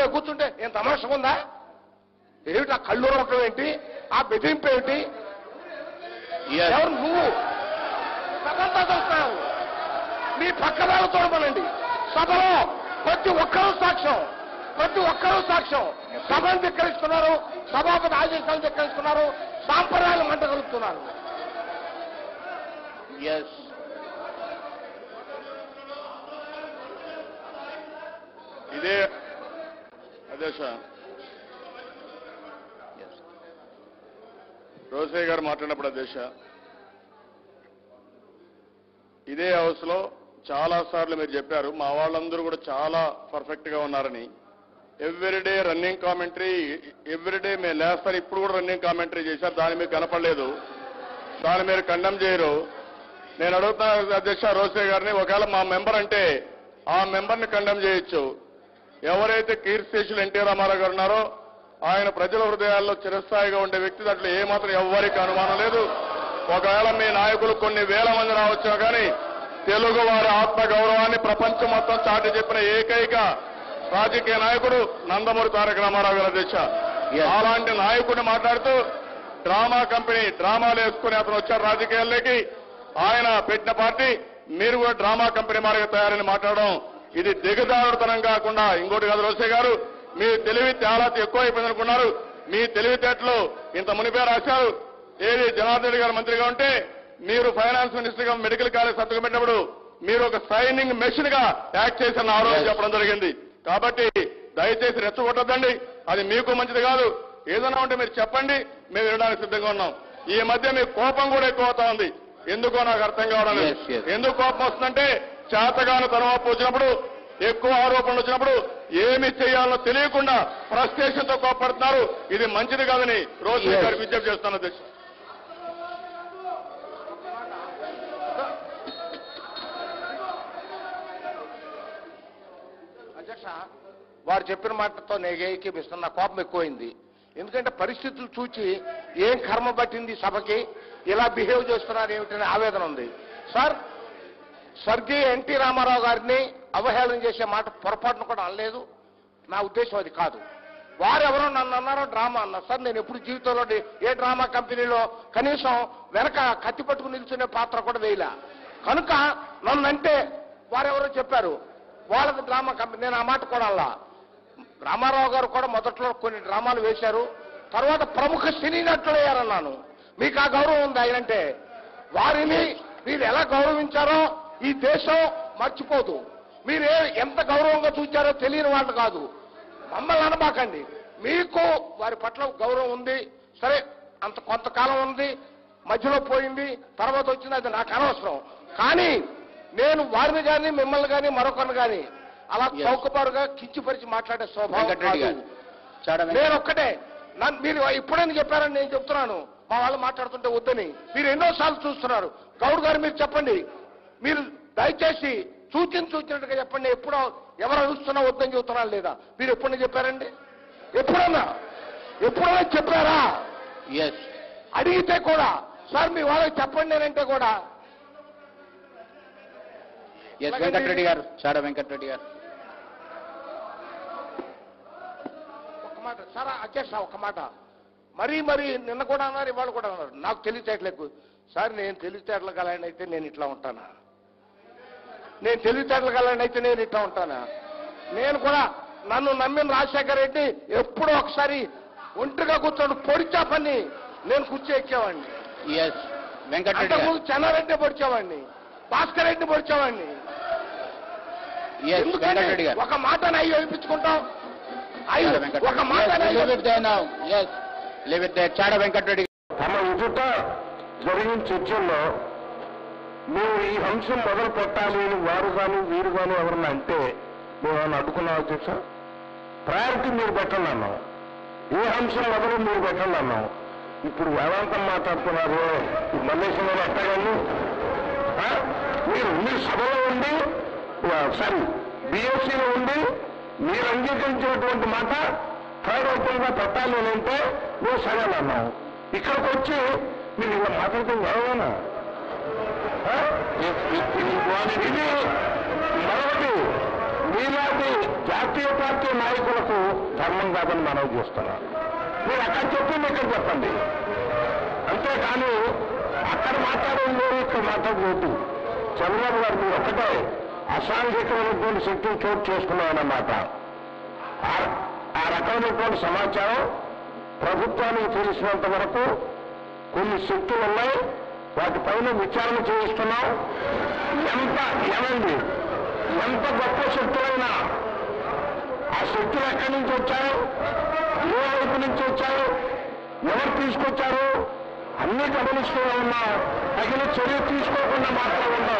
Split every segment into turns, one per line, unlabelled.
మీద కూర్చుంటే ఏం తమాషగా ఉందా ఏమిటి ఆ కళ్ళు ఉండటం ఏంటి ఆ బెదిరింపు ఏమిటి
Yes.
ఎవరు నువ్వు సభంతా చూస్తున్నావు మీ పక్కదాలు చూడమనండి సభలో ప్రతి ఒక్కరూ సాక్ష్యం ప్రతి ఒక్కరూ సాక్ష్యం సభను ధిక్కరిస్తున్నారు సభాపతి ఆదేశాలు ధిక్కరిస్తున్నారు సాంప్రదాయాలు మంటగలుగుతున్నారు
Yes.
ఇదే అధ్యక్ష
Yes.
రోసయ్య గారు మాట్లాడినప్పుడు అధ్యక్ష ఇదే హౌస్ లో చాలా సార్లు మీరు చెప్పారు మా వాళ్ళందరూ కూడా చాలా పర్ఫెక్ట్ గా ఉన్నారని ఎవ్రీడే రన్నింగ్ కామెంటరీ ఎవ్రీడే మేము లేస్తారు ఇప్పుడు కూడా రన్నింగ్ కామెంటరీ చేశారు దాని మీకు కనపడలేదు దాన్ని మీరు కండెమ్ చేయరు నేను అడుగుతున్నా అధ్యక్ష రోసే గారిని ఒకవేళ మా మెంబర్ అంటే ఆ మెంబర్ని కండెమ్ చేయొచ్చు ఎవరైతే కీర్తిశేషులు ఎన్టీ రామారావు గారు ఉన్నారో ఆయన ప్రజల హృదయాల్లో చిరస్థాయిగా ఉండే వ్యక్తి దాంట్లో ఏమాత్రం ఎవ్వరికి అనుమానం లేదు ఒకవేళ మీ నాయకులు కొన్ని వేల మంది రావచ్చునా కానీ తెలుగు వారి ఆత్మ గౌరవాన్ని ప్రపంచం మొత్తం చాటి చెప్పిన ఏకైక రాజకీయ నాయకుడు నందమూరి తారక రామారావు గారి అధ్యక్ష
Yes.
అలాంటి నాయకుడిని మాట్లాడుతూ డ్రామా కంపెనీ డ్రామాలు వేసుకుని అతను వచ్చారు రాజకీయాల్లోకి ఆయన పెట్టిన పార్టీ మీరు కూడా డ్రామా కంపెనీ మారిగా తయారని మాట్లాడడం ఇది దిగజారుతనం కాకుండా ఇంకోటి కాదు రోసే గారు మీ తెలివి చాలా ఎక్కువ అయిపోయింది అనుకున్నారు మీ తెలివితేటలు ఇంత మునిపే రాశారు ఏది జనార్దన్ రెడ్డి గారు మంత్రిగా ఉంటే మీరు ఫైనాన్స్ మినిస్టర్ గా మెడికల్ కాలేజ్ సంతకం పెట్టినప్పుడు మీరు ఒక సైనింగ్ మెషిన్ గా యాక్ట్ చేసిన ఆరోజు
Yes.
చెప్పడం జరిగింది కాబట్టి దయచేసి రెచ్చగొట్టద్దండి అది మీకు మంచిది కాదు ఏదైనా ఉంటే మీరు చెప్పండి మేము వినడానికి సిద్ధంగా ఉన్నాం ఈ మధ్య మీ కోపం కూడా ఎక్కువ అవుతా ఉంది ఎందుకో నాకు అర్థం కావడం లేదు.
Yes, yes.
ఎందుకు కోపం వస్తుందంటే చేతగాను తనవాపు వచ్చినప్పుడు ఎక్కువ ఆరోపణలు వచ్చినప్పుడు ఏమి చేయాలో తెలియకుండా ఫ్రస్ట్రేషన్ తో కోపడుతున్నారు ఇది మంచిది కాదని రోజు
Yes.
గారికి విజ్ఞప్తి చేస్తాను అధ్యక్ష
అధ్యక్ష వారు చెప్పిన మాటతో నేను ఏకీపిస్తున్న నా కోపం ఎక్కువైంది ఎందుకంటే పరిస్థితులు చూచి ఏం కర్మ పట్టింది ఈ సభకి ఇలా బిహేవ్ చేస్తున్నారు ఏమిటనే ఆవేదన ఉంది సార్ స్వర్గీయ ఎన్టీ రామారావు గారిని అవహేళన చేసే మాట పొరపాటును కూడా అనలేదు నా ఉద్దేశం అది కాదు వారెవరో నన్ను అన్నారో డ్రామా అన్నారు సార్ నేను ఎప్పుడు జీవితంలో ఏ డ్రామా కంపెనీలో కనీసం వెనక కత్తి పట్టుకుని నిల్చునే పాత్ర కూడా వేయలే కనుక నన్ను అంటే వారెవరో చెప్పారు వాళ్ళది డ్రామా కంపెనీ నేను ఆ మాట కూడా అలా రామారావు గారు కూడా మొదట్లో కొన్ని డ్రామాలు వేశారు తర్వాత ప్రముఖ సినీ నటులు అయ్యారన్నాను మీకు ఆ గౌరవం ఉంది ఆయనంటే వారిని మీరు ఎలా గౌరవించారో ఈ దేశం మర్చిపోదు మీరు ఏ- ఎంత గౌరవంగా చూచారో తెలియని వాళ్ళు కాదు మమ్మల్ని అనబాకండి మీకు వారి పట్ల గౌరవం ఉంది సరే అంత కొంతకాలం ఉంది మధ్యలో పోయింది తర్వాత వచ్చింది అది నాకు అనవసరం కానీ నేను వారిని కానీ మిమ్మల్ని కానీ మరొకరిని కానీ అలా
Yes.
చౌకబారుగా కించిపరిచి మాట్లాడే స్వభావం
వెంకటరెడ్డి గారు
కాదు.
చాడ వెంకట-
నేను ఒక్కటే నన్ను మీరు ఇప్పుడని చెప్పారని నేను చెప్తున్నాను మా వాళ్ళు మాట్లాడుతుంటే వద్దని మీరు ఎన్నోసార్లు చూస్తున్నారు గౌడ్ గారు మీరు చెప్పండి మీరు దయచేసి సూచన సూచినట్టుగా చెప్పండి ఎప్పుడో ఎవరు అడుగుతున్నా వద్దని చెబుతున్నా లేదా మీరు ఎప్పుడైనా చెప్పారండి ఎప్పుడన్నా ఎప్పుడైనా చెప్పారా
ఎస్
అడిగితే కూడా సార్ మీ వాళ్ళకి చెప్పండి నేనంటే కూడా
ఎస్ వెంకటరెడ్డి గారు చాడ వెంకటరెడ్డి గారు
ఒక మాట సార్ అధ్యక్ష ఒక మాట మరీ మరీ నిన్న కూడా అన్నారు ఇవాళ కూడా అన్నారు నాకు తెలివితేటలు ఎక్కువ సార్ నేను తెలివితేటలు గలని అయితే నేను ఇట్లా ఉంటానా నేను తెలివితేటలు గలని అయితే నేను ఇట్లా ఉంటానా నేను కూడా నన్ను నమ్మిన రాజశేఖర రెడ్డి ఎప్పుడో ఒకసారి ఒంటిగా కూర్చోడు పొడిచా పని నేను కూర్చో ఎక్కేవాడిని
ఎస్ వెంకటరెడ్డి
అంతకుముందు
గారు
చెన్నారెడ్డి పొడిచేవాడిని భాస్కర్ రెడ్డి పొడిచేవాడిని
ఎస్
ఎందుకని
వెంకటరెడ్డి గారు
ఒక మాట నై వేయించుకుంటాం అయ్యో
చాడ వెంకటరెడ్డి
ఒక మాట నై
leave it there now yes leave it there Chada Venkatareddy
తమ ఎదుట జరిగిన చర్చల్లో మేము ఈ అంశం మొదలు పెట్టాలి అని వారు కానీ వీరు కానీ ఎవరన్నా అంటే మేము ఏమైనా అడ్డుకున్నాం అధ్యక్ష ప్రయారిటీ మీరు పెట్టండి అన్నాం ఏ అంశం మొదలు మీరు పెట్టండి అన్నాం ఇప్పుడు వేదాంతం మాట్లాడుతున్నారు ఈ మల్లేశ్వరం గారు ఎట్టగాని ఆ? మీరు మీరు సభలో ఉండి సారీ బీఎస్సీలో ఉండి మీరు అంగీకరించినటువంటి మాట థర్డ్ ఓపెన్ గా పెట్టాలి అని అంటే మేము సరే అని అన్నాం ఇక్కడికి వచ్చి మీరు ఇలా మాట్లాడటం ఎవరైనా ఇది మరొకటి మీలాంటి జాతీయ పార్టీ నాయకులకు ధర్మం కాదని మనం చూస్తున్నాం మీరు అక్కడ చెప్పింది ఇక్కడ చెప్పండి అంతేకాని అక్కడ మాట్లాడేది లేదు ఇక్కడ మాట్లాడలేదు చంద్రబాబు గారు మీరు ఒక్కటే అసాంఘికమైనటువంటి శక్తిని చోటు చేసుకున్నామన్నమాట ఆ- ఆ రకమైనటువంటి సమాచారం ప్రభుత్వానికి తెలిసినంత వరకు కొన్ని శక్తులు ఉన్నాయి వాటిపైన విచారణ చేయిస్తున్నాం ఎంత ఏమండి ఎంత గొప్ప శక్తులైనా ఆ శక్తులు ఎక్కడి నుంచి వచ్చారు ఏ వైపు నుంచి వచ్చారు ఎవరు తీసుకొచ్చారు అన్ని గమనిస్తూ ఉన్నాం తగిన చర్య తీసుకోకుండా మాత్రం ఉన్నాం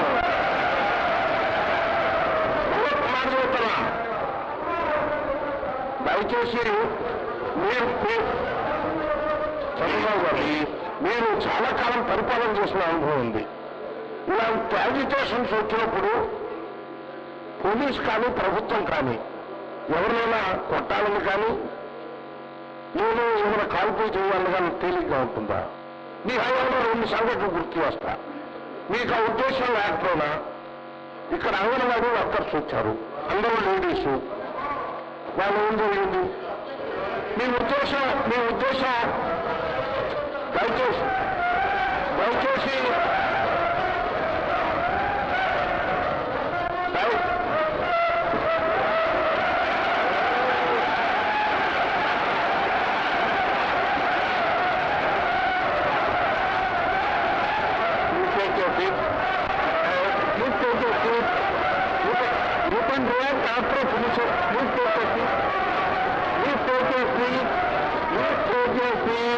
ఇంకొక మాట చెప్తున్నా దయచేసి మీరు మీ- చంద్రబాబు గారు మీరు చాలా కాలం పరిపాలన చేసిన అనుభవం ఉంది ఇలాంటి యాజిటేషన్స్ వచ్చినప్పుడు పోలీస్ కానీ ప్రభుత్వం కానీ ఎవరినైనా కొట్టాలని కానీ నేను ఏమైనా కాల్పులు చేయాలని కానీ తేలిగ్గా ఉంటుందా మీ హయాంలో రెండు సంఘటనలు గుర్తు చేస్తా మీకు ఆ ఉద్దేశం లేకపోయినా ఇక్కడ అంగన్వాడీ వర్కర్స్ వచ్చారు అందరూ లేడీసు వాళ్ళు ఏం జరిగింది మీ ఉద్దేశం మీ ఉద్దేశం దయచేసి దయచేసి దయ- You take your seat. Uh, Please take your seat. You can, you can react after finish it. Please take your seat. Please take your seat. Please take your seat.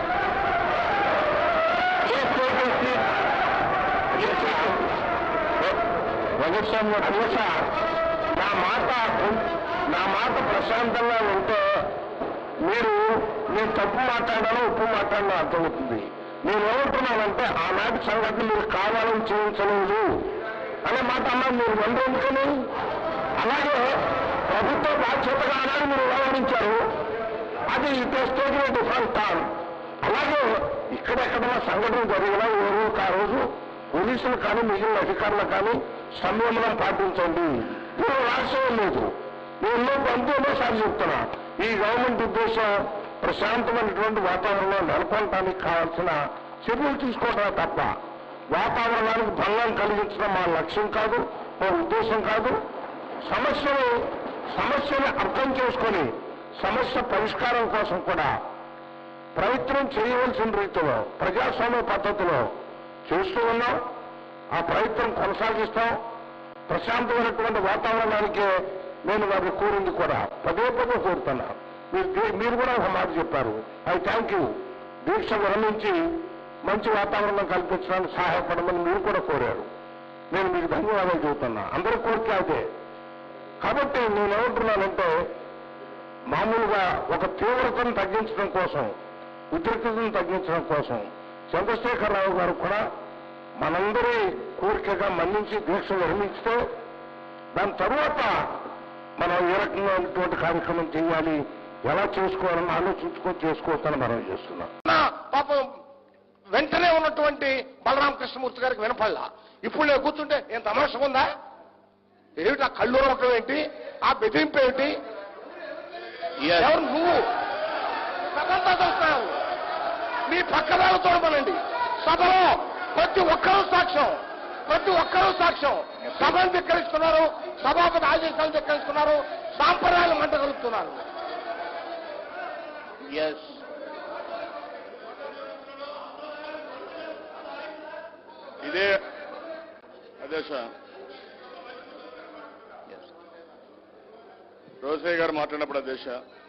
Please take your seat. Please take your seat. రఘుస్వామి గారు అధ్యక్ష నా మాట నా మాట ప్రశాంతంగా ఉంటే మీరు నేను తప్పు మాట్లాడాలో ఉప్పు మాట్లాడాలో అర్థమవుతుంది నేను ఏమంటున్నానంటే ఆనాటి సంఘటన మీరు కావాలని చేయించలేదు అనే మాట అన్నా మీరు వంద ఎందుకని అలాగే ప్రభుత్వ బాధ్యతగా ఆనాడు మీరు వ్యవహరించారు అది ఇట్ స్టేజ్ డిఫరెంట్ టర్న్ అలాగే ఇక్కడెక్కడైనా సంఘటన జరిగినా ఏ రోజు ఆ రోజు పోలీసులు కానీ మిగిలిన అధికారులు కానీ సంయమనం పాటించండి మీరు రాసేయం లేదు నేను పంతొమ్మిదోసారి చెప్తున్నా ఈ గవర్నమెంట్ ఉద్దేశం ప్రశాంతమైనటువంటి వాతావరణం నెలకొల్పడానికి కావాల్సిన చర్యలు తీసుకోవడమే తప్ప వాతావరణానికి భంగం కలిగించడం మా లక్ష్యం కాదు మా ఉద్దేశం కాదు సమస్యను సమస్యని అర్థం చేసుకొని సమస్య పరిష్కారం కోసం కూడా ప్రయత్నం చేయవలసిన రీతిలో ప్రజాస్వామ్య పద్ధతిలో చేస్తూ ఉన్నాం ఆ ప్రయత్నం కొనసాగిస్తాం ప్రశాంతమైనటువంటి వాతావరణానికే నేను వారిని కోరింది కూడా పదే పదే కోరుతున్నా మీరు దీ- మీరు కూడా ఒక మాట చెప్పారు ఐ థ్యాంక్ యూ దీక్ష విరమించి మంచి వాతావరణం కల్పించడానికి సహాయపడమని మీరు కూడా కోరారు నేను మీకు ధన్యవాదాలు చెబుతున్నా అందరి కోరిక అదే కాబట్టి నేను ఏమంటున్నానంటే మామూలుగా ఒక తీవ్రతను తగ్గించడం కోసం ఉద్రిక్తతను తగ్గించడం కోసం చంద్రశేఖరరావు గారు కూడా మనందరి కోరికగా మన్నించి దీక్ష విరమించితే దాని తరువాత మనం ఏ రకమైనటువంటి కార్యక్రమం చేయాలి ఎలా చేసుకోవాలని ఆలోచించుకొని చేసుకోవచ్చని మనం చేస్తున్నాం
నా పాపం వెంటనే ఉన్నటువంటి బలరామ కృష్ణమూర్తి గారికి వినపడలా ఇప్పుడు నేను కూర్చుంటే ఏం తమాష ఉందా ఏమిటి ఆ కళ్ళు రొక్కం ఏంటి ఆ బెదిరింపు ఏమిటి ఎవరు నువ్వు సభంతా చూస్తున్నావు మీ పక్క వాళ్ళు చూడమనండి సభలో ప్రతి ఒక్కరూ సాక్ష్యం ప్రతి ఒక్కరూ సాక్ష్యం సభను ధిక్కరిస్తున్నారు సభాపతి ఆదేశాలు ధిక్కరిస్తున్నారు సాంప్రదాయాలు మంటగలుగుతున్నారు
ఎస్
ఇదే అదే సార్ రోసయ్య గారు మాట్లాడినప్పుడు అధ్యక్ష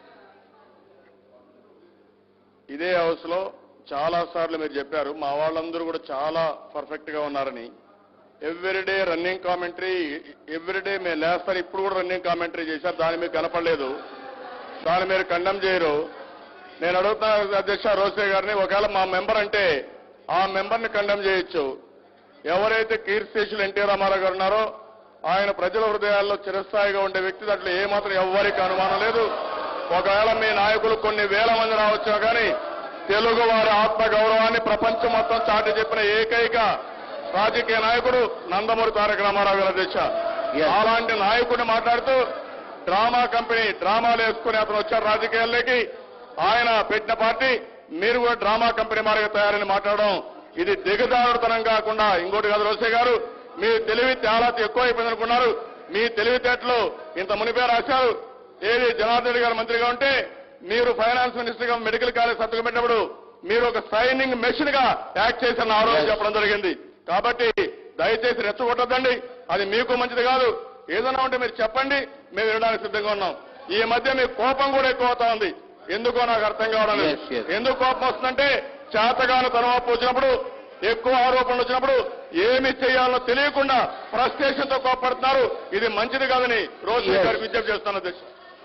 ఇదే హౌస్ లో చాలా సార్లు మీరు చెప్పారు మా వాళ్ళందరూ కూడా చాలా పర్ఫెక్ట్ గా ఉన్నారని ఎవ్రీడే రన్నింగ్ కామెంటరీ ఎవ్రీడే మేము లేస్తారు ఇప్పుడు కూడా రన్నింగ్ కామెంటరీ చేశారు దాని మీకు కనపడలేదు దాన్ని మీరు కండెమ్ చేయరు నేను అడుగుతున్నా అధ్యక్ష రోసే గారిని ఒకవేళ మా మెంబర్ అంటే ఆ మెంబర్ని కండెమ్ చేయొచ్చు ఎవరైతే కీర్తిశేషులు ఎన్టీ రామారావు గారు ఉన్నారో ఆయన ప్రజల హృదయాల్లో చిరస్థాయిగా ఉండే వ్యక్తి దాంట్లో ఏమాత్రం ఎవ్వరికి అనుమానం లేదు ఒకవేళ మీ నాయకులు కొన్ని వేల మంది రావచ్చు కానీ తెలుగు వారి ఆత్మ గౌరవాన్ని ప్రపంచం మొత్తం చాటి చెప్పిన ఏకైక రాజకీయ నాయకుడు నందమూరి తారక రామారావు గారి అధ్యక్ష
Yes.
అలాంటి నాయకుడిని మాట్లాడుతూ డ్రామా కంపెనీ డ్రామాలు వేసుకుని అతను వచ్చారు రాజకీయాల్లోకి ఆయన పెట్టిన పార్టీ మీరు కూడా డ్రామా కంపెనీ మారిగా తయారని మాట్లాడడం ఇది దిగజారుతనం కాకుండా ఇంకోటి కాదు రోసే గారు మీ తెలివి చాలా ఎక్కువ అయిపోయింది అనుకున్నారు మీ తెలివితేటలు ఇంత మునిపే రాశారు ఏది జనార్దన్ రెడ్డి గారు మంత్రిగా ఉంటే మీరు ఫైనాన్స్ మినిస్టర్ గా మెడికల్ కాలేజ్ సంతకం పెట్టినప్పుడు మీరు ఒక సైనింగ్ మెషిన్ గా యాక్ట్ చేసిన ఆ రోజు
Yes.
చెప్పడం జరిగింది కాబట్టి దయచేసి రెచ్చగొట్టద్దండి అది మీకు మంచిది కాదు ఏదైనా ఉంటే మీరు చెప్పండి మేము వినడానికి సిద్ధంగా ఉన్నాం ఈ మధ్య మీ కోపం కూడా ఎక్కువ అవుతా ఉంది ఎందుకో నాకు అర్థం కావడం లేదు.
Yes, yes.
ఎందుకు కోపం వస్తుందంటే చేతగాను తనవాపు వచ్చినప్పుడు ఎక్కువ ఆరోపణలు వచ్చినప్పుడు ఏమి చేయాలో తెలియకుండా ఫ్రస్ట్రేషన్ తో కోపడుతున్నారు ఇది మంచిది కాదని రోజు
Yes.
గారికి విజ్ఞప్తి చేస్తాను అధ్యక్ష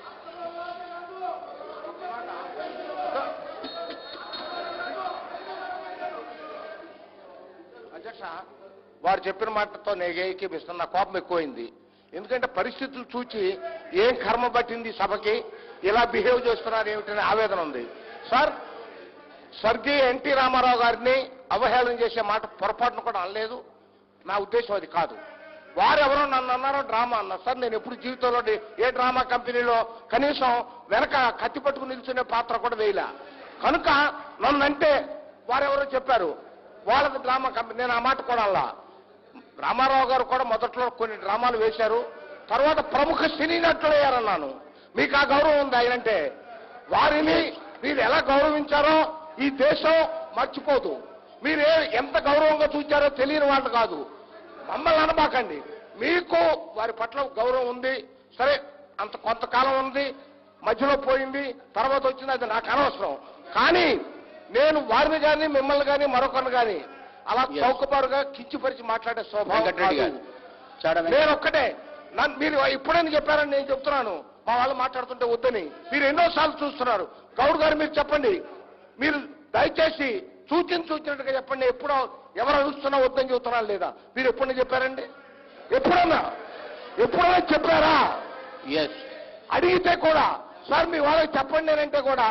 అధ్యక్ష వారు చెప్పిన మాటతో నేను ఏకీపిస్తున్న కోపం ఎక్కువైంది ఎందుకంటే పరిస్థితులు చూచి ఏం కర్మ పట్టింది సభకి ఇలా బిహేవ్ చేస్తున్నారు ఏమిటనే ఆవేదన ఉంది సార్ స్వర్గీయ ఎన్టీ రామారావు గారిని అవహేళన చేసే మాట పొరపాటును కూడా అనలేదు నా ఉద్దేశం అది కాదు వారు ఎవరో నన్ను అన్నారో డ్రామా అన్నారు సార్ నేను ఎప్పుడు జీవితంలో డి- ఏ డ్రామా కంపెనీలో కనీసం వెనక కత్తి పట్టుకుని నిల్చునే పాత్ర కూడా వేయలే కనుక నన్ను అంటే వారెవరో చెప్పారు వాళ్ళది డ్రామా కంపెనీ నేను ఆ మాట కూడా అలా రామారావు గారు కూడా మొదట్లో కొన్ని డ్రామాలు వేశారు తర్వాత ప్రముఖ సినీ నటులు అయ్యారన్నాను మీకు ఆ గౌరవం ఉంది ఆయనంటే వారిని మీరు ఎలా గౌరవించారో ఈ దేశం మర్చిపోదు మీరు ఏ- ఎంత గౌరవంగా చూచారో తెలియని వాళ్ళు కాదు మమ్మల్ని అనబాకండి మీకు వారి పట్ల గౌరవం ఉంది సరే అంత కొంతకాలం ఉంది మధ్యలో పోయింది తర్వాత వచ్చింది అది నాకు అనవసరం కానీ నేను వారిని కానీ మిమ్మల్ని కానీ మరొకరిని కానీ అలా
Yes.
చౌకబారుగా కించిపరిచి మాట్లాడే స్వభావం
వెంకటరెడ్డి గారు
కాదు.
చాడ వెంకట
నేను ఒక్కటే నన్ను మీరు ఇప్పుడని చెప్పారని నేను చెప్తున్నాను మా వాళ్ళు మాట్లాడుతుంటే వద్దని మీరు ఎన్నోసార్లు చూస్తున్నారు గౌడ్ గారు మీరు చెప్పండి మీరు దయచేసి సూచన సూచినట్టుగా చెప్పండి ఎప్పుడో ఎవరు అడుస్తున్నా వద్దని చెబుతున్నా లేదా మీరు ఎప్పుడైనా చెప్పారండి ఎప్పుడన్నా ఎప్పుడైనా చెప్పారా
ఎస్
అడిగితే కూడా సార్ మీ వాళ్ళకి చెప్పండి నేనంటే కూడా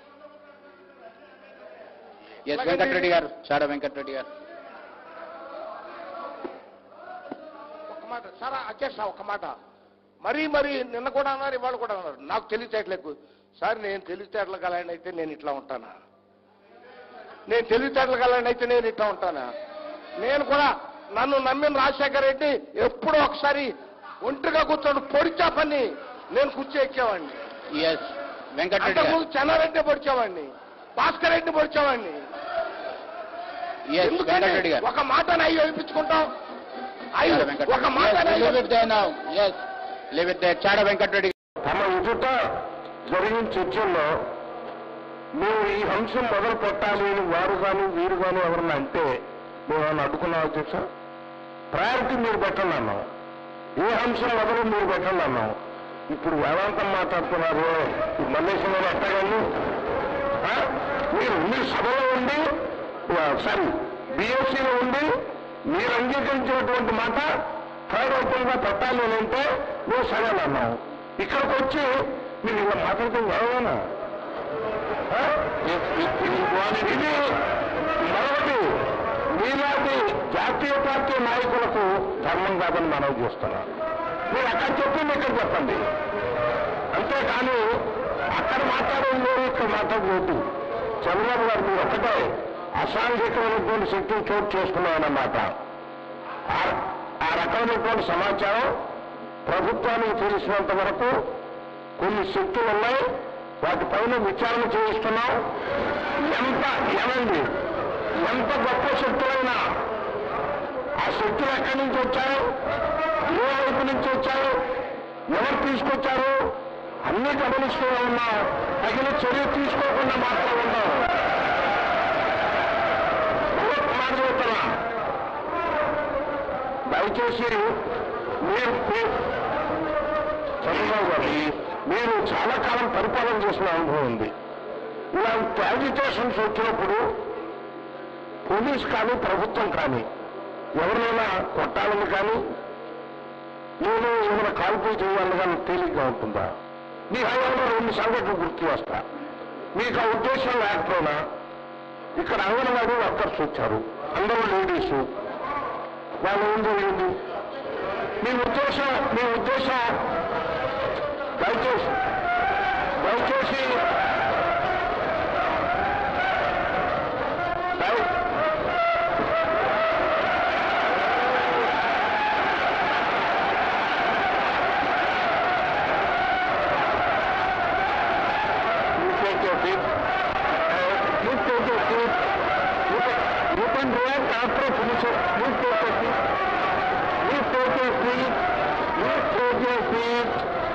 ఎస్ వెంకటరెడ్డి గారు చాడ వెంకటరెడ్డి గారు
ఒక మాట సార్ అధ్యక్ష ఒక మాట మరీ మరీ నిన్న కూడా అన్నారు ఇవాళ కూడా అన్నారు నాకు తెలివితేటలకు సార్ నేను తెలివితేటల గలని అయితే నేను ఇట్లా ఉంటానా నేను తెలివితేటల గలని అయితే నేను ఇట్లా ఉంటానా నేను కూడా నన్ను నమ్మిన రాజశేఖర రెడ్డి ఎప్పుడో ఒకసారి ఒంటిగా కూర్చోడు పొడిచా పని నేను కుర్చీ ఎక్కేవాడిని
ఎస్ వెంకటరెడ్డి గారు
అంతకుముందు చెన్నారెడ్డి పొడిచేవాడిని భాస్కర్ రెడ్డిని పొడిచేవాడిని
ఎస్
ఎందుకంటే
వెంకటరెడ్డి గారు
ఒక మాట అయ్యి వేయించుకుంటాం అయ్యి
చాడ వెంకటరెడ్డి
ఒక మాట
leave it there now yes leave it there Chada Venkatareddy
తమ ఎదుట జరిగిన చర్చల్లో మేము ఈ అంశం మొదలు పెట్టాలి అని వారు కానీ వీరు కానీ ఎవరన్నా అంటే మేము ఏమన్నా అడ్డుకున్నాం అధ్యక్ష ప్రయారిటీ మీరు పెట్టండి అన్నాం ఏ అంశం మొదలు మీరు పెట్టండి అన్నాం ఇప్పుడు వేదాంతం మాట్లాడుతున్నారు ఈ మల్లేశ్వరం గారు ఎట్టగండి మీరు మీరు సభలో ఉండి సారీ బిఎస్సీలో ఉండి మీరు అంగీకరించినటువంటి మాట థర్డ్ ఓపెన్ గా పెట్టాలి అని అంటే మేము సరే అన్నాం ఇక్కడికి వచ్చి మీరు ఇలా మాట్లాడటం ఎవరైనా ఇది మరొకటి మీలాంటి జాతీయ పార్టీ నాయకులకు ధర్మం కాదని మనవి చేస్తున్నాను మీరు అక్కడ చెప్పింది ఇక్కడ చెప్పండి అంతేకాని అక్కడ మాట్లాడేది వేరు ఇక్కడ మాట్లాడలేదు చంద్రబాబు గారు మీరు ఒక్కటే అసాంఘికమైనటువంటి శక్తులు చోటు చేసుకున్నామన్నమాట ఆ- ఆ రకమైనటువంటి సమాచారం ప్రభుత్వానికి తెలిసినంత వరకు కొన్ని శక్తులు ఉన్నాయి వాటిపైన విచారణ చేయిస్తున్నాం ఎంత ఏమండి ఎంత గొప్ప శక్తులైనా ఆ శక్తులు ఎక్కడి నుంచి వచ్చారు ఏ వైపు నుంచి వచ్చారు ఎవరు తీసుకొచ్చారు అన్ని గమనిస్తూ ఉన్నాం తగిన చర్య తీసుకోకుండా మాత్రం ఉన్నాం ఇంకొక మాట చెప్తున్నా దయచేసి మీరు మీరు- చంద్రబాబు గారు మీరు చాలా కాలం పరిపాలన చేసిన అనుభవం ఉంది ఇలాంటి యాజిటేషన్స్ వచ్చినప్పుడు పోలీస్ కానీ ప్రభుత్వం కానీ ఎవరినైనా కొట్టాలని కానీ నేను ఏమైనా కాల్పులు చేయాలని కానీ తేలిగ్గా ఉంటుందా మీ హయాంలో రెండు సంఘటనలు గుర్తు చేస్తా మీకు ఆ ఉద్దేశం లేకపోయినా ఇక్కడ అంగన్వాడీ వర్కర్స్ వచ్చారు అందరూ లేడీసు వాళ్ళు ఏం జరిగింది మీ ఉద్దేశం మీ ఉద్దేశం దయచేసి దయచేసి దయ- You take your seat. Uh, You take your seat. You can, you can react after finish it. You take your seat. You take your seat. You take your seat.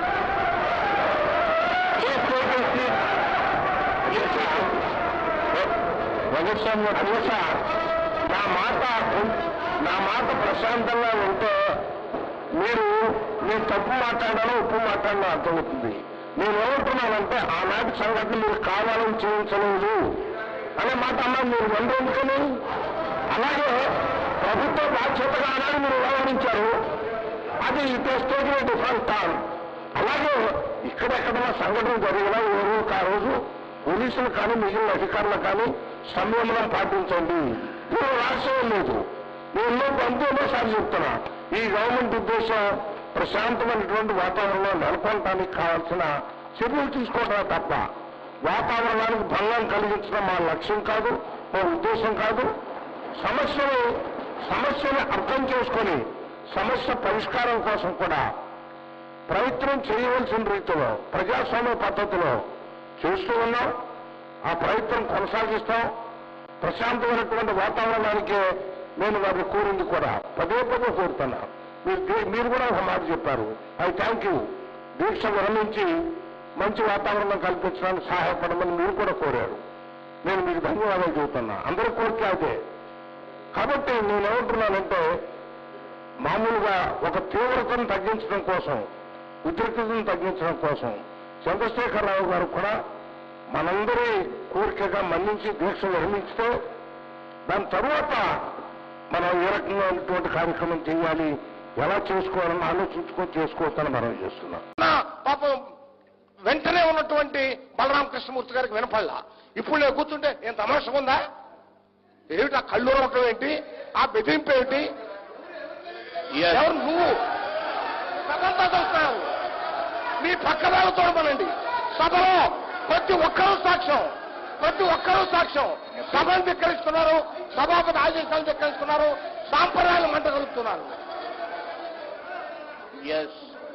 You take your seat. You take your seat. రఘుస్వామి అధ్యక్ష నా మాట నా మాట ప్రశాంతంగా ఉంటే మీరు నేను తప్పు మాట్లాడాలో ఉప్పు మాట్లాడాలో అర్థమవుతుంది నేను ఏమంటున్నానంటే ఆనాటి సంగతి మీరు కావాలని చేయించలేదు అనే మాట అన్నా మీరు వంద ఎందుకని అలాగే ప్రభుత్వ బాధ్యతగా ఆనాడు మీరు వ్యవహరించారు అది ఇట్ టేకింగ్ డిఫరెంట్ టర్న్ అలాగే ఇక్కడెక్కడైనా సంఘటన జరిగినా ఏ రోజు ఆ రోజు పోలీసులు కానీ మిగిలిన అధికారులు కానీ సంయమనం పాటించండి మీరు రాష్ట్రం లేదు నేను పంతొమ్మిదోసారి చెప్తున్నా ఈ గవర్నమెంట్ ఉద్దేశం ప్రశాంతమైనటువంటి వాతావరణం నెలకొనడానికి కావాల్సిన చర్యలు తీసుకోవడమే తప్ప వాతావరణానికి భంగం కలిగించడం మా లక్ష్యం కాదు మా ఉద్దేశం కాదు సమస్యను సమస్యని అర్థం చేసుకొని సమస్య పరిష్కారం కోసం కూడా ప్రయత్నం చేయవలసిన రీతిలో ప్రజాస్వామ్య పద్ధతిలో చేస్తూ ఉన్నాం ఆ ప్రయత్నం కొనసాగిస్తాం ప్రశాంతమైనటువంటి వాతావరణానికే నేను వారిని కోరింది కూడా పదే పదే కోరుతున్నా మీరు దీ- మీరు కూడా ఒక మాట చెప్పారు ఐ థ్యాంక్ యూ దీక్ష విరమించి మంచి వాతావరణం కల్పించడానికి సహాయపడమని మీరు కూడా కోరారు నేను మీకు ధన్యవాదాలు చెబుతున్నా అందరూ కోరిక అదే కాబట్టి నేను ఏమంటున్నానంటే మామూలుగా ఒక తీవ్రతను తగ్గించడం కోసం ఉద్రిక్తతను తగ్గించడం కోసం చంద్రశేఖరరావు గారు కూడా మనందరి కోరికగా మన్నించి దీక్ష విరమించితే దాని తరువాత మనం ఏ రకమైనటువంటి కార్యక్రమం చేయాలి ఎలా చేసుకోవాలని ఆలోచించుకొని చేసుకోవచ్చని మనం చేస్తున్నాం
నా పాపం వెంటనే ఉన్నటువంటి బలరామ కృష్ణమూర్తి గారికి వినపడలా ఇప్పుడు నేను కూర్చుంటే ఏం తమాషా ఉందా ఏమిటి ఆ కళ్ళు రొక్కం ఏంటి ఆ బెదిరింపు ఏమిటి
Yes.
ఎవరు నువ్వు సభంతా చూస్తున్నావు మీ పక్క వాళ్ళు చూడమనండి సభలో ప్రతి ఒక్కరూ సాక్ష్యం ప్రతి ఒక్కరూ సాక్ష్యం సభను ధిక్కరిస్తున్నారు సభాపతి ఆదేశాలు ధిక్కరిస్తున్నారు సాంప్రదాయాలు మంట కలుపుతున్నారు
Yes.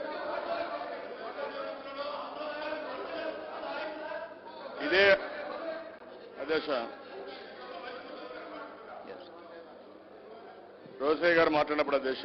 ఇదే అధ్యక్ష
Yes.
రోసయ్య గారు మాట్లాడినప్పుడు అధ్యక్ష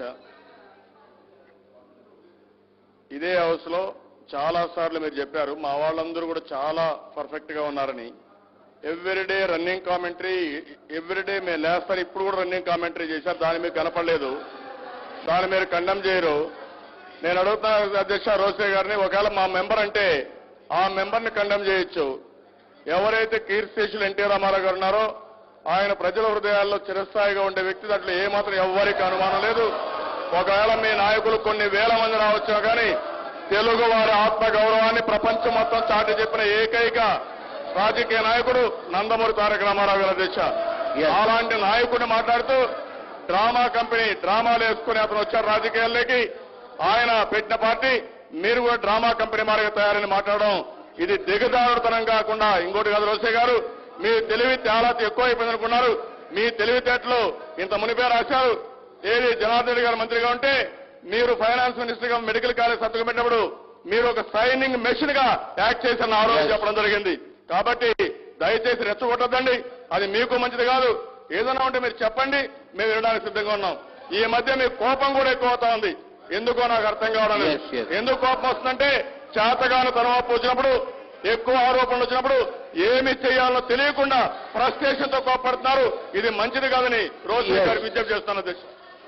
ఇదే హౌస్ లో చాలా సార్లు మీరు చెప్పారు మా వాళ్ళందరూ కూడా చాలా పర్ఫెక్ట్ గా ఉన్నారని ఎవ్రీడే రన్నింగ్ కామెంటరీ ఎవ్రీడే మేము లేస్తారు ఇప్పుడు కూడా రన్నింగ్ కామెంటరీ చేశారు దాని మీకు కనపడలేదు దాన్ని మీరు కండెమ్ చేయరు నేను అడుగుతున్నా అధ్యక్ష రోసయ్య గారిని ఒకవేళ మా మెంబర్ అంటే ఆ మెంబర్ని కండెమ్ చేయొచ్చు ఎవరైతే కీర్తిశేషులు ఎన్టీ రామారావు గారు ఉన్నారో ఆయన ప్రజల హృదయాల్లో చిరస్థాయిగా ఉండే వ్యక్తి దాంట్లో ఏమాత్రం ఎవ్వరికి అనుమానం లేదు ఒకవేళ మీ నాయకులు కొన్ని వేల మంది రావచ్చు కానీ తెలుగు వారి ఆత్మ గౌరవాన్ని ప్రపంచం మొత్తం చాటి చెప్పిన ఏకైక రాజకీయ నాయకుడు నందమూరి తారక రామారావు గారు అధ్యక్ష
Yes.
అలాంటి నాయకుడిని మాట్లాడుతూ డ్రామా కంపెనీ డ్రామాలు వేసుకుని అతను వచ్చారు రాజకీయాల్లోకి ఆయన పెట్టిన పార్టీ మీరు కూడా డ్రామా కంపెనీ మారిగా తయారని మాట్లాడడం ఇది దిగజారుతనం కాకుండా ఇంకోటి కాదు రోసే గారు మీ తెలివి చాలా ఎక్కువ అయిపోయింది అనుకున్నారు మీ తెలివితేటలు ఇంత మునిపే రాశారు ఏది జనార్దన్ రెడ్డి గారు మంత్రిగా ఉంటే మీరు ఫైనాన్స్ మినిస్టర్ గా మెడికల్ కాలేజ్ సంతకం పెట్టినప్పుడు మీరు ఒక సైనింగ్ మెషిన్ గా యాక్ట్ చేసిన ఆ రోజు
Yes.
చెప్పడం జరిగింది కాబట్టి దయచేసి రెచ్చగొట్టద్దండి అది మీకు మంచిది కాదు ఏదైనా ఉంటే మీరు చెప్పండి మేము వినడానికి సిద్ధంగా ఉన్నాం ఈ మధ్య మీ కోపం కూడా ఎక్కువ అవుతా ఉంది ఎందుకో నాకు అర్థం కావడం లేదు
Yes, yes.
ఎందుకు కోపం వస్తుందంటే చేతగాను తనవాపు వచ్చినప్పుడు ఎక్కువ ఆరోపణలు వచ్చినప్పుడు ఏమి చేయాలో తెలియకుండా ఫ్రస్ట్రేషన్ తో కోపడుతున్నారు ఇది మంచిది కాదని రోజు
Yes.
గారికి విజ్ఞప్తి చేస్తాను అధ్యక్ష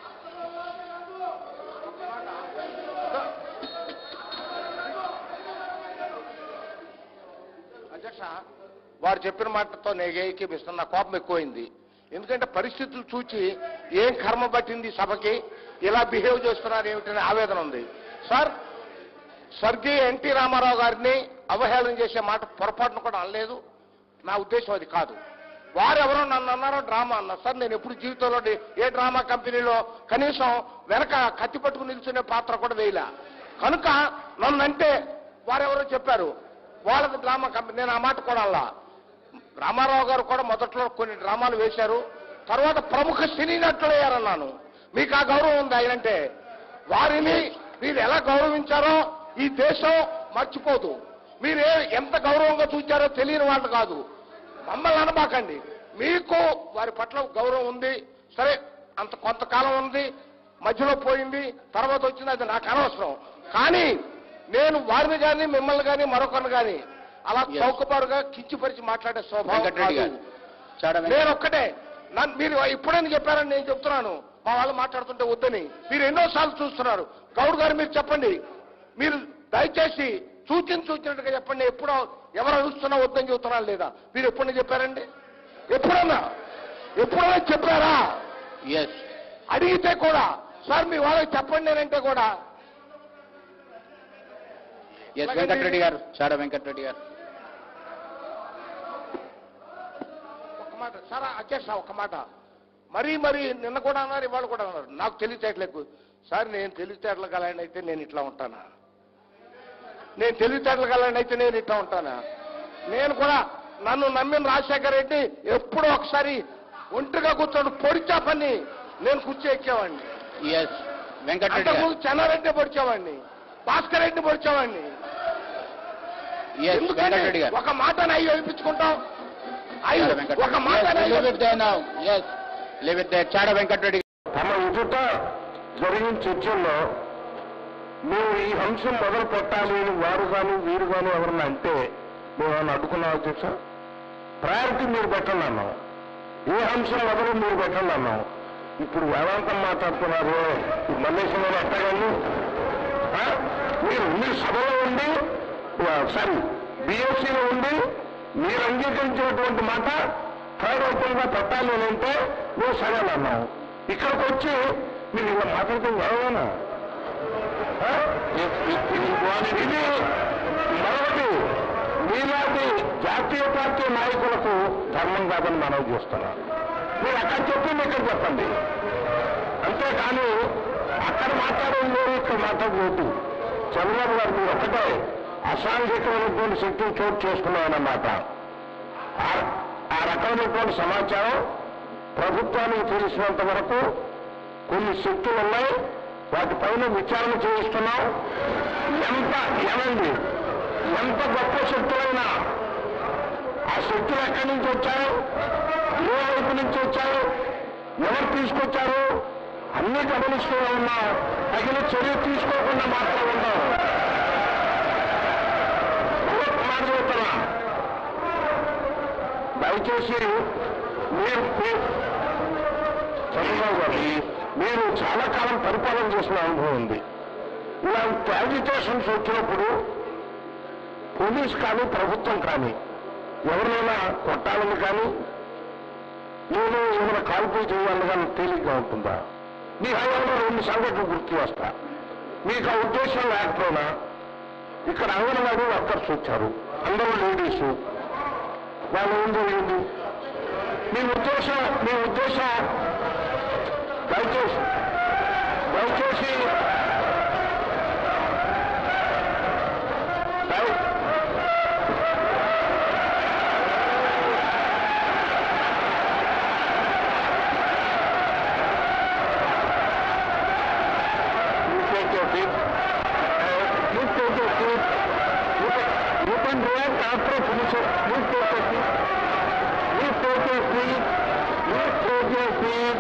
అధ్యక్ష వారు చెప్పిన మాటతో నేను ఏకీపిస్తున్న నా కోపం ఎక్కువైంది ఎందుకంటే పరిస్థితులు చూచి ఏం కర్మ పట్టింది సభకి ఇలా బిహేవ్ చేస్తున్నారు ఏమిటనే ఆవేదన ఉంది సార్ స్వర్గీయ ఎన్టీ రామారావు గారిని అవహేళన చేసే మాట పొరపాటును కూడా అనలేదు నా ఉద్దేశం అది కాదు వారెవరో నన్ను అన్నారో డ్రామా అన్నారు సార్ నేను ఎప్పుడు జీవితంలో డి- ఏ డ్రామా కంపెనీలో కనీసం వెనక కత్తి పట్టుకుని నిల్చునే పాత్ర కూడా వేయలే కనుక నన్ను అంటే వారెవరో చెప్పారు వాళ్ళది డ్రామా కంపెనీ నేను ఆ మాట కూడా అలా రామారావు గారు కూడా మొదట్లో కొన్ని డ్రామాలు వేశారు తర్వాత ప్రముఖ సినీ నటులు అయ్యారన్నాను మీకు ఆ గౌరవం ఉంది ఆయనంటే వారిని మీరు ఎలా గౌరవించారో ఈ దేశం మర్చిపోదు మీరు ఏ- ఎంత గౌరవంగా చూచారో తెలియని వాళ్ళు కాదు మమ్మల్ని అనబాకండి మీకు వారి పట్ల గౌరవం ఉంది సరే అంత కొంతకాలం ఉంది మధ్యలో పోయింది తర్వాత వచ్చింది అది నాకు అనవసరం కానీ నేను వారిని కానీ మిమ్మల్ని కానీ మరొకరిని కానీ అలా
Yes.
చౌకబారుగా కించిపరిచి మాట్లాడే స్వభావం
వెంకటరెడ్డి
కాదు.
గారు చాడ వెంకట
నేను ఒక్కటే నన్ను మీరు ఇప్పుడని చెప్పారని నేను చెప్తున్నాను మా వాళ్ళు మాట్లాడుతుంటే వద్దని మీరు ఎన్నోసార్లు చూస్తున్నారు గౌడ్ గారు మీరు చెప్పండి మీరు దయచేసి సూచన సూచినట్టుగా చెప్పండి ఎప్పుడో ఎవరు అడుస్తున్నా వద్దని చెబుతున్నారు లేదా మీరు ఎప్పుడు చెప్పారండి ఎప్పుడన్నా ఎప్పుడన్నా చెప్పారా
ఎస్
అడిగితే కూడా సార్ మీ వాళ్ళకి చెప్పండి నేనంటే కూడా
ఎస్ వెంకటరెడ్డి గారు చాడ వెంకటరెడ్డి గారు
ఒక మాట సార్ అధ్యక్ష ఒక మాట మరీ మరి నిన్న కూడా అన్నారు ఇవాళ కూడా అన్నారు నాకు తెలివితేటలకు సార్ నేను తెలివితేటలు కలని అయితే నేను ఇట్లా ఉంటానా నేను తెలివితేటలు కలని అయితే నేను ఇట్లా ఉంటానా నేను కూడా నన్ను నమ్మిన రాజశేఖర రెడ్డి ఎప్పుడో ఒకసారి ఒంటిగా కూర్చోండి పొడిచా పని నేను కుర్చీ ఎక్కేవాడిని
ఎస్ వెంకటరెడ్డి గారు
అంతకుముందు చెన్నారెడ్డి పొడిచేవాడిని భాస్కర్ రెడ్డి పొడిచేవాడిని
ఎస్
ఎందుకని
వెంకటరెడ్డి గారు
ఒక మాటను అయ్యి వేయించుకుంటాం అయ్యి
చాడ వెంకటరెడ్డి
ఒక మాటను అయ్యి
leave it there now yes leave it there Chada Venkatareddy
తమ ఎదుట జరిగిన చర్చల్లో మేము ఈ అంశం మొదలు పెట్టాలి అని వారు కానీ వీరు కానీ ఎవరన్నా అంటే మేము ఏమన్నా అడ్డుకున్నాం అధ్యక్ష ప్రయారిటీ మీరు పెట్టండి అన్నాం ఏ అంశం మొదలు మీరు పెట్టండి అన్నాం ఇప్పుడు వేదాంతం మాట్లాడుతున్నారు ఈ మల్లేశ్వరం గారు ఎట్టగండి మీరు మీరు సభలో ఉండి సారీ బిఎస్సీలో ఉండి మీరు అంగీకరించినటువంటి మాట థర్డ్ ఓపెన్ గా పెట్టాలి అని అంటే నువ్వు సరే అన్నావు ఇక్కడికి వచ్చి మీరు ఇలా మాట్లాడితే ఎవరైనా ఇది మరొకటి మీలాంటి జాతీయ పార్టీ నాయకులకు ధర్మం కాదని మనవి చేస్తున్నాను మీరు అక్కడ చెప్పింది ఇక్కడ చెప్పండి అంతేకాని అక్కడ మాట్లాడేది వేరు ఇక్కడ మాట్లాడలేదు చంద్రబాబు గారు మీరు ఒకటే అసాంఘికమైనటువంటి శక్తులు చోటు చేసుకున్నాయన్నమాట ఆ- ఆ రకమైనటువంటి సమాచారం ప్రభుత్వానికి తెలిసినంత వరకు కొన్ని శక్తులు ఉన్నాయి వాటిపైన విచారణ చేయిస్తున్నాం ఎంత ఏమండి ఎంత గొప్ప శక్తులైనా ఆ శక్తులు ఎక్కడి నుంచి వచ్చారు ఏ వైపు నుంచి వచ్చారు ఎవరు తీసుకొచ్చారు అన్ని గమనిస్తూ ఉన్నా తగిన చర్య తీసుకోకుండా మాత్రం ఉన్నాం ఇంకొక మాట చెబుతున్నా దయచేసి మీరు మీ- చంద్రబాబు గారు మీరు చాలా కాలం పరిపాలన చేసిన అనుభవం ఉంది ఇలాంటి యాజిటేషన్స్ వచ్చినప్పుడు పోలీస్ కానీ ప్రభుత్వం కానీ ఎవరినైనా కొట్టాలని కానీ నేను ఏమైనా కాల్పులు చేయాలని కానీ తేలిగ్గా ఉంటుందా మీ హయాంలో రెండు సంఘటనలు గుర్తు చేస్తా మీకు ఆ ఉద్దేశం లేకపోయినా ఇక్కడ అంగన్వాడీ వర్కర్స్ వచ్చారు అందరూ లేడీసు వాళ్ళు ఏం జరిగింది మీ ఉద్దేశం మీ ఉద్దేశం దయచేసి దయచేసి దయ- You take your seat. Uh, You take your seat. You can, you can react after finish it. You take your seat. You take your seat. You take your seat.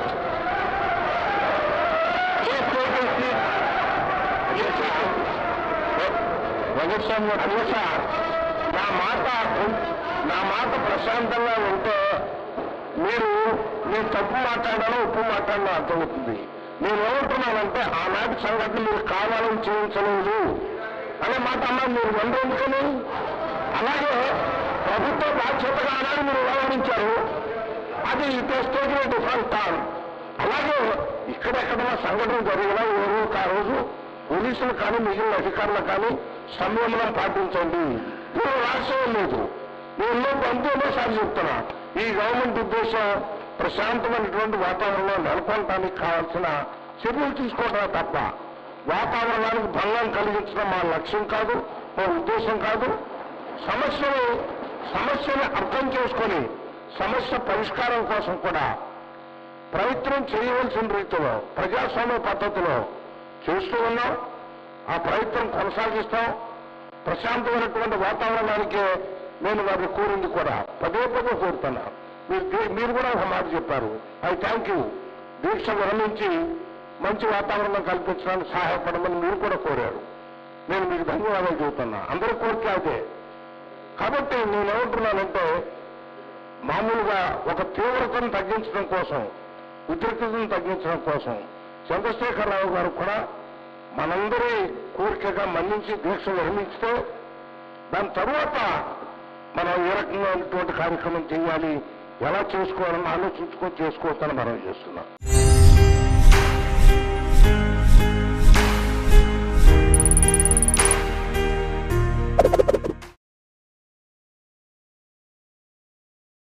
You take your seat. Yes, sir. రఘుస్వామి అయ్యో sir నా మాట నా మాట ప్రశాంతంగా ఉంటే మీరు నేను తప్పు మాట్లాడాలో ఉప్పు మాట్లాడాలో అర్థమవుతుంది నేను ఏమంటున్నానంటే ఆనాటి సంఘటన మీరు కావాలని చేయించలేదు అనే మాట అన్నా మీరు వంద ఎందుకని అలాగే ప్రభుత్వ బాధ్యతగా ఆనాడు మీరు వ్యవహరించారు అది టెస్టేజ్ డిఫరెంట్ టర్మ్ అలాగే ఇక్కడెక్కడైనా సంఘటన జరిగినా ఏ రోజు ఆ రోజు పోలీసులు కానీ మిగిలిన అధికారులు కానీ సంయమనం పాటించండి మీరు రాసేయం లేదు నేను లోపు అంతే ఎన్నోసార్లు చెప్తున్నా ఈ గవర్నమెంట్ ఉద్దేశం ప్రశాంతమైనటువంటి వాతావరణంలో నెలకొనడానికి కావాల్సిన చర్యలు తీసుకోవడమే తప్ప వాతావరణానికి భంగం కలిగించడం మా లక్ష్యం కాదు మా ఉద్దేశం కాదు సమస్యను సమస్యని అర్థం చేసుకొని సమస్య పరిష్కారం కోసం కూడా ప్రయత్నం చేయవలసిన రీతిలో ప్రజాస్వామ్య పద్ధతిలో చేస్తూ ఉన్నాం ఆ ప్రయత్నం కొనసాగిస్తాం ప్రశాంతమైనటువంటి వాతావరణానికే నేను వారిని కోరింది కూడా పదే పదే కోరుతున్నా మీరు దీ- మీరు కూడా ఒక మాట చెప్పారు ఐ థ్యాంక్ యూ దీక్ష విరమించి మంచి వాతావరణం కల్పించడానికి సహాయపడమని మీరు కూడా కోరారు నేను మీకు ధన్యవాదాలు చెబుతున్నా అందరి కోరిక అదే కాబట్టి నేనేమంటున్నానంటే మామూలుగా ఒక తీవ్రతను తగ్గించడం కోసం ఉద్రిక్తతను తగ్గించడం కోసం చంద్రశేఖరరావు గారు కూడా మనందరి కోరికగా మన్నించి దీక్ష విరమించితే దాని తరువాత మనం ఏ రకంగా ఉన్నటువంటి కార్యక్రమం చేయాలి ఎలా చేసుకోవాలని ఆలోచించుకొని చేసుకోవచ్చని మనం చేస్తున్నాం